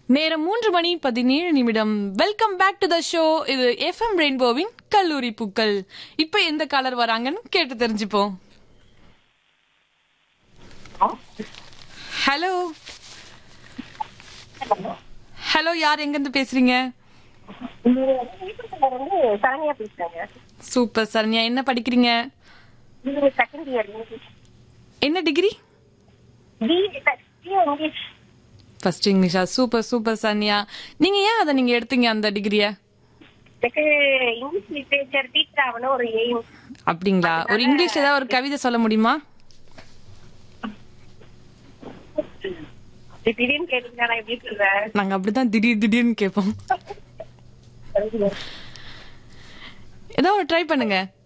நேரம் மூன்று மணி பதினேழு நிமிடம் welcome back to the show இது எஃப்எம் ரெயின்போவின் கல்லூரி பூக்கள் இப்ப எந்த காலர் வராங்கன்னு கேட்டு தெரிஞ்சுப்போம் ஹலோ ஹலோ யார் எங்க இருந்து பேசுறீங்க வந்து சானியா பேசுறாங்க சூப்பர் சரண்யா என்ன படிக்கிறீங்க இது செகண்ட் இயர் இங்கிலீஷ் என்ன டிகிரி பி இங்கிலீஷ் ஃபர்ஸ்ட் இங்கிலீஷா சூப்பர் சூப்பர் சரண்யா நீங்க ஏன் அதை நீங்க எடுத்தீங்க அந்த டிகிரிய எனக்கு இங்கிலீஷ் லிட்ரேச்சர் டீச்சர் ஆகணும் ஒரு எய்ம் அப்படிங்களா ஒரு இங்கிலீஷ் ஏதாவது ஒரு கவிதை சொல்ல முடியுமா திடீர்னு கேட்டீங்கன்னா நான் எப்படி சொல்றேன் நாங்க அப்படிதான் திடீர் திடீர்னு கேட்போம் ஏதாவது ஒரு ட்ரை பண்ணுங்க